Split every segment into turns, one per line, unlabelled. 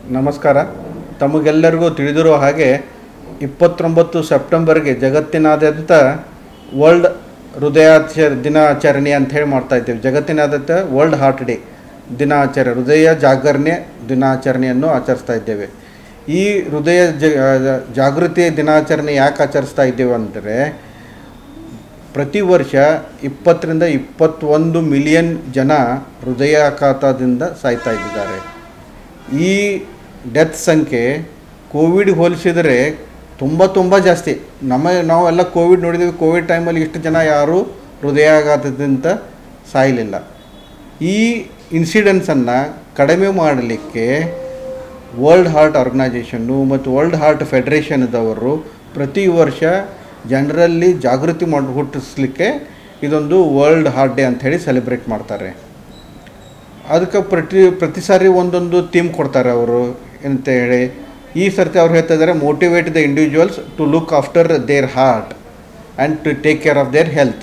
ನಮಸ್ಕಾರ ತಮಗೆಲ್ಲರಿಗೂ ತಿಳಿದಿರೋ ಹಾಗೆ ಇಪ್ಪತ್ತೊಂಬತ್ತು ಸೆಪ್ಟೆಂಬರ್ಗೆ ಜಗತ್ತಿನಾದ್ಯಂತ ವರ್ಲ್ಡ್ ಹೃದಯಾಚ ದಿನಾಚರಣೆ ಅಂತ ಹೇಳಿ ಮಾಡ್ತಾ ಇದ್ದೇವೆ ಜಗತ್ತಿನಾದ್ಯಂತ ವರ್ಲ್ಡ್ ಹಾರ್ಟ್ ಡೇ ದಿನಾಚರಣೆ ಹೃದಯ ಜಾಗರಣೆ ದಿನಾಚರಣೆಯನ್ನು ಆಚರಿಸ್ತಾ ಇದ್ದೇವೆ ಈ ಹೃದಯ ಜ ಜಾಗೃತಿ ದಿನಾಚರಣೆ ಯಾಕೆ ಆಚರಿಸ್ತಾ ಇದ್ದೇವೆ ಅಂದರೆ ಪ್ರತಿ ವರ್ಷ ಇಪ್ಪತ್ತರಿಂದ ಇಪ್ಪತ್ತೊಂದು ಮಿಲಿಯನ್ ಜನ ಹೃದಯಾಘಾತದಿಂದ ಸಾಯ್ತಾ ಇದ್ದಾರೆ ಈ ಡೆತ್ ಸಂಖ್ಯೆ ಕೋವಿಡ್ ಹೋಲಿಸಿದರೆ ತುಂಬ ತುಂಬ ಜಾಸ್ತಿ ನಮ್ಮ ನಾವೆಲ್ಲ ಕೋವಿಡ್ ನೋಡಿದ್ದೀವಿ ಕೋವಿಡ್ ಟೈಮಲ್ಲಿ ಇಷ್ಟು ಜನ ಯಾರೂ ಹೃದಯಾಘಾತದಿಂದ ಸಾಯಲಿಲ್ಲ ಈ ಇನ್ಸಿಡೆನ್ಸನ್ನು ಕಡಿಮೆ ಮಾಡಲಿಕ್ಕೆ ವರ್ಲ್ಡ್ ಹಾರ್ಟ್ ಆರ್ಗನೈಜೇಷನ್ನು ಮತ್ತು ವರ್ಲ್ಡ್ ಹಾರ್ಟ್ ಫೆಡರೇಷನ್ದವರು ಪ್ರತಿ ವರ್ಷ ಜನರಲ್ಲಿ ಜಾಗೃತಿ ಮಾಡಿ ಹುಟ್ಟಿಸ್ಲಿಕ್ಕೆ ಇದೊಂದು ವರ್ಲ್ಡ್ ಹಾರ್ಟ್ ಡೇ ಅಂತ ಹೇಳಿ ಸೆಲೆಬ್ರೇಟ್ ಮಾಡ್ತಾರೆ ಅದಕ್ಕೆ ಪ್ರತಿ ಪ್ರತಿ ಸಾರಿ ಒಂದೊಂದು ಥೀಮ್ ಕೊಡ್ತಾರೆ ಅವರು ಅಂತ ಹೇಳಿ ಈ ಸರ್ತಿ ಅವ್ರು ಹೇಳ್ತಾ ಇದ್ದಾರೆ motivate the individuals to look after their heart and to take care of their health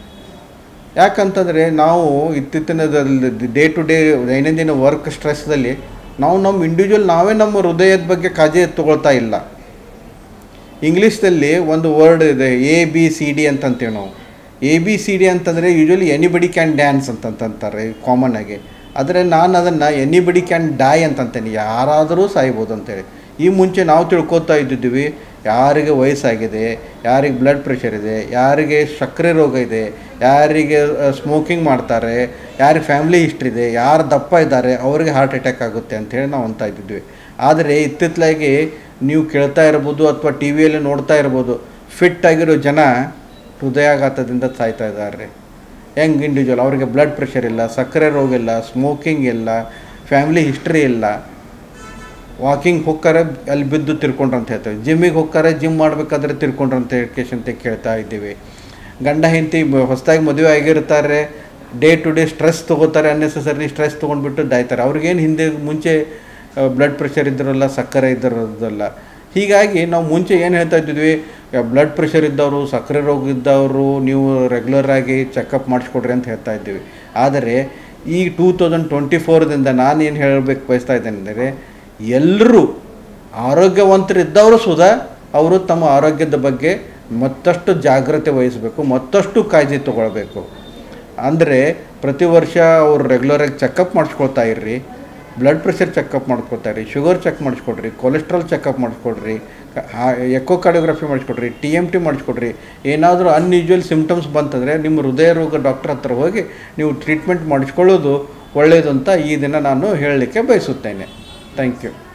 ಯಾಕಂತಂದರೆ ನಾವು ಇತ್ತೀಚಿನ ಡೇ ಟು ಡೇ ದೈನಂದಿನ ವರ್ಕ್ ಸ್ಟ್ರೆಸ್ದಲ್ಲಿ ನಾವು ನಮ್ಮ ಇಂಡಿವಿಜುವಲ್ ನಾವೇ ನಮ್ಮ ಹೃದಯದ ಬಗ್ಗೆ ಕಾಳಜಿ ತೊಗೊಳ್ತಾ ಇಲ್ಲ ಇಂಗ್ಲೀಷ್ದಲ್ಲಿ ಒಂದು ವರ್ಡ್ ಇದೆ ಎ ಬಿ ಸಿ ಡಿ ಅಂತಂತೀವಿ ನಾವು ಎ ಬಿ ಸಿ ಡಿ ಅಂತಂದರೆ ಯೂಶ್ವಲಿ ಎನಿಬಡಿ ಕ್ಯಾನ್ ಡ್ಯಾನ್ಸ್ ಅಂತಂತಾರೆ ಕಾಮನ್ ಆಗಿ ಆದರೆ ನಾನು ಅದನ್ನು ಎನಿಬಡಿ ಕ್ಯಾನ್ ಡೈ ಅಂತಂತೇನೆ ಯಾರಾದರೂ ಸಾಯ್ಬೋದು ಅಂತೇಳಿ ಈ ಮುಂಚೆ ನಾವು ತಿಳ್ಕೊತಾ ಇದ್ದಿದ್ದೀವಿ ಯಾರಿಗೆ ವಯಸ್ಸಾಗಿದೆ ಯಾರಿಗೆ ಬ್ಲಡ್ ಪ್ರೆಷರ್ ಇದೆ ಯಾರಿಗೆ ಸಕ್ಕರೆ ರೋಗ ಇದೆ ಯಾರಿಗೆ ಸ್ಮೋಕಿಂಗ್ ಮಾಡ್ತಾರೆ ಯಾರಿಗೆ ಫ್ಯಾಮ್ಲಿ ಹಿಸ್ಟ್ರಿ ಇದೆ ಯಾರು ದಪ್ಪ ಇದ್ದಾರೆ ಅವರಿಗೆ ಹಾರ್ಟ್ ಅಟ್ಯಾಕ್ ಆಗುತ್ತೆ ಅಂತೇಳಿ ನಾವು ಅಂತ ಇದ್ದಿದ್ವಿ ಆದರೆ ಇತ್ತಿತ್ತಲಾಗಿ ನೀವು ಕೇಳ್ತಾ ಇರ್ಬೋದು ಅಥವಾ ಟಿ ವಿಯಲ್ಲಿ ನೋಡ್ತಾ ಇರ್ಬೋದು ಫಿಟ್ ಆಗಿರೋ ಜನ ಹೃದಯಾಘಾತದಿಂದ ಸಾಯ್ತಾ ಇದ್ದಾರೆ ಯಂಗ್ ಇಂಡಿವಿಜುವಲ್ ಅವರಿಗೆ ಬ್ಲಡ್ ಪ್ರೆಷರ್ ಇಲ್ಲ ಸಕ್ಕರೆ ರೋಗ ಇಲ್ಲ ಸ್ಮೋಕಿಂಗ್ ಇಲ್ಲ ಫ್ಯಾಮ್ಲಿ ಹಿಸ್ಟ್ರಿ ಇಲ್ಲ ವಾಕಿಂಗ್ ಹೋಗ್ತಾರೆ ಅಲ್ಲಿ ಬಿದ್ದು ತಿರ್ಕೊಂಡ್ರು ಅಂತ ಹೇಳ್ತೇವೆ ಜಿಮ್ಮಿಗೆ ಹೋಗ್ತಾರೆ ಜಿಮ್ ಮಾಡಬೇಕಾದ್ರೆ ತಿರ್ಕೊಂಡ್ರು ಅಂತ ಅಂತ ಕೇಳ್ತಾ ಇದ್ದೀವಿ ಗಂಡ ಹೆಂಡತಿ ಹೊಸದಾಗಿ ಮದುವೆ ಆಗಿರ್ತಾರೆ ಡೇ ಟು ಡೇ ಸ್ಟ್ರೆಸ್ ತೊಗೋತಾರೆ ಅನ್ನೆಸೆಸರಿ ಸ್ಟ್ರೆಸ್ ತೊಗೊಂಡ್ಬಿಟ್ಟು ದಾಯ್ತಾರೆ ಅವ್ರಿಗೇನು ಹಿಂದೆ ಮುಂಚೆ ಬ್ಲಡ್ ಪ್ರೆಷರ್ ಇದ್ದಿರಲ್ಲ ಸಕ್ಕರೆ ಇದ್ದಿರೋದಲ್ಲ ಹೀಗಾಗಿ ನಾವು ಮುಂಚೆ ಏನು ಹೇಳ್ತಾ ಇದ್ದಿದ್ವಿ ಬ್ಲಡ್ ಪ್ರೆಷರ್ ಇದ್ದವರು ಸಕ್ಕರೆ ರೋಗ ಇದ್ದವರು ನೀವು ರೆಗ್ಯುಲರ್ ಆಗಿ ಚೆಕಪ್ ಮಾಡಿಸ್ಕೊಡ್ರಿ ಅಂತ ಹೇಳ್ತಾ ಇದ್ದೀವಿ ಆದರೆ ಈ ಟೂ ತೌಸಂಡ್ ಟ್ವೆಂಟಿ ಫೋರ್ದಿಂದ ನಾನೇನು ಹೇಳಬೇಕು ಬಯಸ್ತಾ ಇದ್ದೇನೆ ಅಂದರೆ ಎಲ್ಲರೂ ಆರೋಗ್ಯವಂತರಿದ್ದವರು ಸುಧಾ ಅವರು ತಮ್ಮ ಆರೋಗ್ಯದ ಬಗ್ಗೆ ಮತ್ತಷ್ಟು ಜಾಗ್ರತೆ ವಹಿಸಬೇಕು ಮತ್ತಷ್ಟು ಕಾಳಜಿ ತಗೊಳ್ಬೇಕು ಅಂದರೆ ಪ್ರತಿ ವರ್ಷ ಅವರು ರೆಗ್ಯುಲರಾಗಿ ಚೆಕಪ್ ಮಾಡಿಸ್ಕೊಳ್ತಾ ಇರ್ರಿ ಬ್ಲಡ್ ಪ್ರೆಷರ್ ಚೆಕಪ್ ಮಾಡ್ಕೊತಾ ಇರಿ ಶುಗರ್ ಚೆಕ್ ಮಾಡಿಸ್ಕೊಡ್ರಿ ಕೊಲೆಸ್ಟ್ರಾಲ್ ಚೆಕಪ್ ಮಾಡಿಸ್ಕೊಡ್ರಿ ಎಕೋ ಕಾರ್ಡಿಯೋಗ್ರಫಿ ಮಾಡಿಸ್ಕೊಡ್ರಿ ಟಿ ಎಮ್ ಟಿ ಮಾಡಿಸ್ಕೊಡ್ರಿ ಏನಾದರೂ ಅನ್ಯೂಜುವಲ್ ಸಿಮ್ಟಮ್ಸ್ ಬಂತಂದರೆ ನಿಮ್ಮ ಹೃದಯ ರೋಗ ಡಾಕ್ಟರ್ ಹತ್ರ ಹೋಗಿ ನೀವು ಟ್ರೀಟ್ಮೆಂಟ್ ಮಾಡಿಸ್ಕೊಳ್ಳೋದು ಒಳ್ಳೆಯದು ಅಂತ ಈ ದಿನ ನಾನು ಹೇಳಲಿಕ್ಕೆ ಬಯಸುತ್ತೇನೆ ಥ್ಯಾಂಕ್ ಯು